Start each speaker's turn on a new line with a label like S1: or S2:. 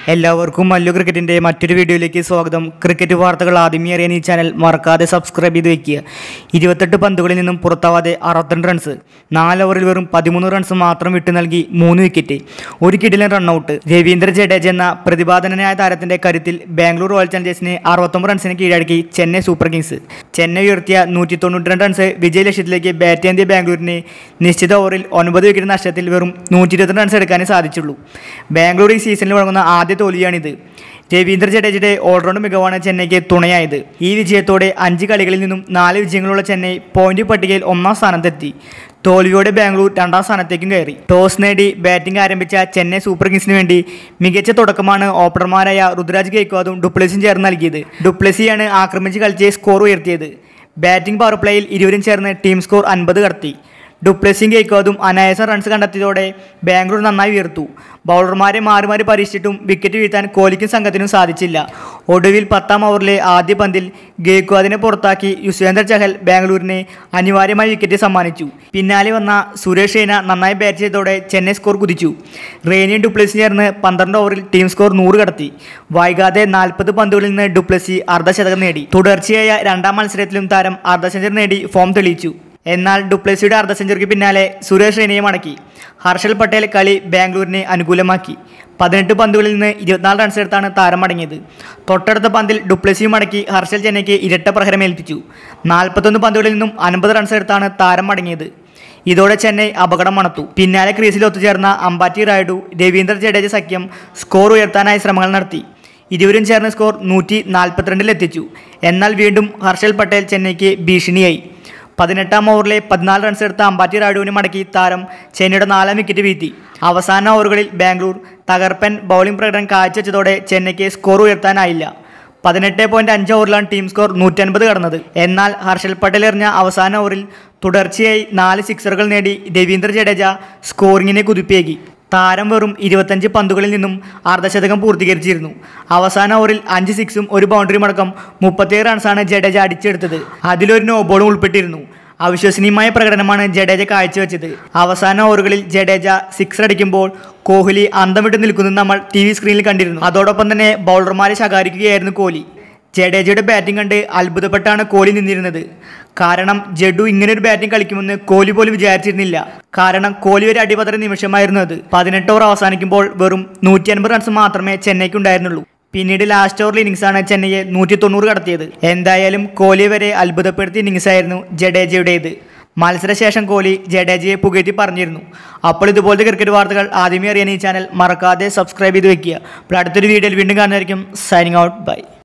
S1: എല്ലാവർക്കും മല്ലു ക്രിക്കറ്റിൻ്റെ മറ്റൊരു വീഡിയോയിലേക്ക് സ്വാഗതം ക്രിക്കറ്റ് വാർത്തകൾ ആദ്യമേ അറിയാൻ ഈ ചാനൽ മറക്കാതെ സബ്സ്ക്രൈബ് ചെയ്ത് വെക്കുക ഇരുപത്തെട്ട് പന്തുകളിൽ നിന്നും പുറത്താവാതെ അറുപത്തിരണ്ട് റൺസ് നാല് ഓവറിൽ വെറും പതിമൂന്ന് റൺസ് മാത്രം വിട്ടു നൽകി മൂന്ന് വിക്കറ്റ് ഒരു കിടിലൻ റണ്ണൌട്ട് രവീന്ദ്ര ജഡേജ എന്ന പ്രതിപാദനനായ താരത്തിൻ്റെ കരുത്തിൽ ബാംഗ്ലൂർ റോയൽ ചലഞ്ചേഴ്സിനെ അറുപത്തൊമ്പത് റൺസിന് കീഴടക്കി ചെന്നൈ സൂപ്പർ കിങ്സ് ചെന്നൈ ഉയർത്തിയ നൂറ്റി തൊണ്ണൂറ്റി രണ്ട് റൺസ് വിജയ ലക്ഷ്യത്തിലേക്ക് ബാറ്റ് ചെയ്തിയ ബാംഗ്ലൂരിന് നിശ്ചിത ഓവറിൽ ഒൻപത് വിക്കറ്റ് നഷ്ടത്തിൽ വെറും നൂറ്റി ഇരുപത്തി റൺസ് എടുക്കാനേ സാധിച്ചുള്ളൂ ബാംഗ്ലൂർ ഈ സീസണിൽ വഴങ്ങുന്ന ആദ്യ തോൽവിയാണിത് രവീന്ദ്ര ജഡേജയുടെ ഓൾറൗണ്ട് മികവാണ് ചെന്നൈക്ക് തുണയായത് ഈ വിജയത്തോടെ അഞ്ച് കളികളിൽ നിന്നും നാല് വിജയങ്ങളുള്ള ചെന്നൈ പോയിന്റ് പട്ടികയിൽ ഒന്നാം സ്ഥാനത്തെത്തി തോൽവിയോടെ ബാംഗ്ലൂർ രണ്ടാം സ്ഥാനത്തേക്കും കയറി ടോസ് നേടി ബാറ്റിംഗ് ആരംഭിച്ച ചെന്നൈ സൂപ്പർ കിങ്സിന് വേണ്ടി മികച്ച തുടക്കമാണ് ഓപ്പണർമാരായ രുദ്രാജ് ഗെയ്ക്വാദും ഡുപ്ലസിയും ചേർന്ന് നൽകിയത് ഡുപ്ലസിയാണ് ആക്രമിച്ച് കളിച്ച് സ്കോർ ഉയർത്തിയത് ബാറ്റിംഗ് പവർ പ്ലേയിൽ ഇരുവരും ചേർന്ന് ടീം സ്കോർ അൻപത് കടത്തി ഡുപ്ലസിയും ഗെയ്ക്കോതും അനായാസം റൺസ് കണ്ടെത്തിയതോടെ ബാംഗ്ലൂർ നന്നായി ഉയർത്തു ബൗളർമാരെ മാറി മാറി പരീക്ഷിച്ചിട്ടും വിക്കറ്റ് വീഴ്ത്താൻ കോഹ്ലിക്കും സംഘത്തിനും സാധിച്ചില്ല ഒടുവിൽ പത്താം ഓവറിലെ ആദ്യ പന്തിൽ ഗെയ്ക്വാദിനെ പുറത്താക്കി യുസ്വേന്ദ്ര ചഹൽ ബാംഗ്ലൂരിന് അനിവാര്യമായ വിക്കറ്റ് സമ്മാനിച്ചു പിന്നാലെ വന്ന സുരേഷ് റെയ്ന നന്നായി ബാറ്റ് ചെയ്തതോടെ ചെന്നൈ സ്കോർ കുതിച്ചു റെയ്നയും ഡുപ്ലസിയും ചേർന്ന് പന്ത്രണ്ട് ഓവറിൽ ടീം സ്കോർ നൂറ് കടത്തി വൈകാതെ നാൽപ്പത് പന്തുകളിൽ നിന്ന് ഡുപ്ലസി അർദ്ധശതകം നേടി തുടർച്ചയായ രണ്ടാം മത്സരത്തിലും താരം അർദ്ധ സെഞ്ചുറി നേടി ഫോം തെളിയിച്ചു എന്നാൽ ഡുപ്ലസിയുടെ അർദ്ധ സെഞ്ചുറിക്ക് പിന്നാലെ സുരേഷ് റെയ്നയെ മടക്കി ഹർഷൽ പട്ടേൽ കളി ബാംഗ്ലൂരിനെ അനുകൂലമാക്കി പതിനെട്ട് പന്തുകളിൽ നിന്ന് ഇരുപത്തിനാല് റൺസ് എടുത്താണ് താരം മടങ്ങിയത് തൊട്ടടുത്ത പന്തിൽ ഡുപ്ലസിയും മടക്കി ഹർഷൽ ചെന്നൈക്ക് ഇരട്ട പ്രഹരം ഏൽപ്പിച്ചു നാൽപ്പത്തൊന്ന് പന്തുകളിൽ നിന്നും അൻപത് റൺസ് എടുത്താണ് താരം മടങ്ങിയത് ഇതോടെ ചെന്നൈ അപകടം മണത്തു പിന്നാലെ ക്രീസിൽ ഒത്തുചേർന്ന അമ്പാറ്റി റായിഡു രവീന്ദ്ര ജഡേജ സഖ്യം സ്കോർ ഉയർത്താനായി ശ്രമങ്ങൾ നടത്തി ഇരുവരും ചേർന്ന സ്കോർ നൂറ്റി നാൽപ്പത്തിരണ്ടിൽ എത്തിച്ചു എന്നാൽ വീണ്ടും ഹർഷൽ പട്ടേൽ ചെന്നൈക്ക് ഭീഷണിയായി പതിനെട്ടാം ഓവറിലെ പതിനാല് റൺസ് എടുത്ത അമ്പാറ്റി റാഡുവിനെ മടക്കി താരം ചെന്നൈയുടെ നാലാം വിക്കറ്റ് വീഴ്ത്തി അവസാന ഓവറുകളിൽ ബാംഗ്ലൂർ തകർപ്പൻ ബൗളിംഗ് പ്രകടനം കാഴ്ചവെച്ചതോടെ ചെന്നൈക്ക് സ്കോർ ഉയർത്താനായില്ല പതിനെട്ട് പോയിന്റ് അഞ്ച് ഓവറിലാണ് ടീം സ്കോർ നൂറ്റൻപത് കടന്നത് എന്നാൽ ഹർഷൽ പട്ടേൽ എറിഞ്ഞ അവസാന ഓവറിൽ തുടർച്ചയായി നാല് സിക്സറുകൾ നേടി രവീന്ദ്ര ജഡേജ സ്കോറിങ്ങിനെ കുതിപ്പിയേകി താരം വെറും ഇരുപത്തഞ്ച് പന്തുകളിൽ നിന്നും അർദ്ധശതകം പൂർത്തീകരിച്ചിരുന്നു അവസാന ഓവറിൽ അഞ്ച് സിക്സും ഒരു ബൗണ്ടറിയും അടക്കം മുപ്പത്തിയേഴ് റൺസാണ് ജഡേജ അടിച്ചെടുത്തത് അതിലൊരു നോ ബോളും ഉൾപ്പെട്ടിരുന്നു അവിശ്വസനീയമായ പ്രകടനമാണ് ജഡേജ കാഴ്ചവെച്ചത് അവസാന ഓവറുകളിൽ ജഡേജ സിക്സ് അടിക്കുമ്പോൾ കോഹ്ലി അന്തം വിട്ട് നിൽക്കുന്നത് നമ്മൾ ടി വി സ്ക്രീനിൽ കണ്ടിരുന്നു അതോടൊപ്പം തന്നെ ബൗളർമാരെ ശകാരിക്കുകയായിരുന്നു കോഹ്ലി ജഡേജയുടെ ബാറ്റിംഗ് കണ്ട് അത്ഭുതപ്പെട്ടാണ് കോഹ്ലി നിന്നിരുന്നത് കാരണം ജഡു ഇങ്ങനെ ഒരു ബാറ്റിംഗ് കളിക്കുമെന്ന് കോഹ്ലി പോലും വിചാരിച്ചിരുന്നില്ല കാരണം കോഹ്ലി ഒരു അടിപതറ നിമിഷമായിരുന്നു അത് പതിനെട്ട് ഓവർ അവസാനിക്കുമ്പോൾ വെറും നൂറ്റി അൻപത് റൺസ് മാത്രമേ ചെന്നൈക്ക് ഉണ്ടായിരുന്നുള്ളൂ പിന്നീട് ലാസ്റ്റ് ഓവർ ഇന്നിങ്സാണ് ചെന്നൈയെ നൂറ്റി തൊണ്ണൂറ് കടത്തിയത് എന്തായാലും കോഹ്ലി വരെ അത്ഭുതപ്പെടുത്തിയ ഇന്നിങ്സ് ആയിരുന്നു ജഡേജയുടേത് മത്സരശേഷം കോഹ്ലി ജഡേജയെ പുകഴ്ത്തി പറഞ്ഞിരുന്നു അപ്പോൾ ഇതുപോലത്തെ ക്രിക്കറ്റ് വാർത്തകൾ ആദ്യമേ അറിയാൻ ഈ ചാനൽ മറക്കാതെ സബ്സ്ക്രൈബ് ചെയ്ത് വെക്കുക അപ്പോൾ അടുത്തൊരു വീഡിയോയിൽ വീണ്ടും കാണുന്നതായിരിക്കും സൈനിങ് ഔട്ട് ബൈ